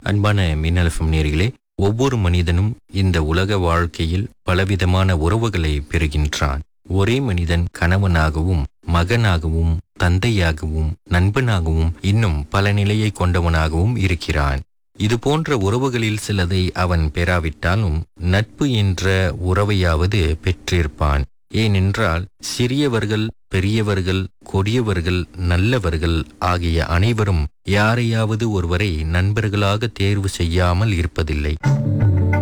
அன்பான மின்னலஃபம் நேர்களே ஒவ்வொரு மனிதனும் இந்த உலக வாழ்க்கையில் பலவிதமான உறவுகளை பெறுகின்றான் ஒரே மனிதன் கணவனாகவும் மகனாகவும் தந்தையாகவும் நண்பனாகவும் இன்னும் பல நிலையை கொண்டவனாகவும் இருக்கிறான் இது போன்ற உறவுகளில் சிலதை அவன் பெறாவிட்டாலும் நட்பு என்ற உறவையாவது பெற்றிருப்பான் ஏனென்றால் சிறியவர்கள் பெரியவர்கள் கொடியவர்கள் நல்லவர்கள் ஆகிய அனைவரும் யாரையாவது ஒருவரை நண்பர்களாக தேர்வு செய்யாமல் இருப்பதில்லை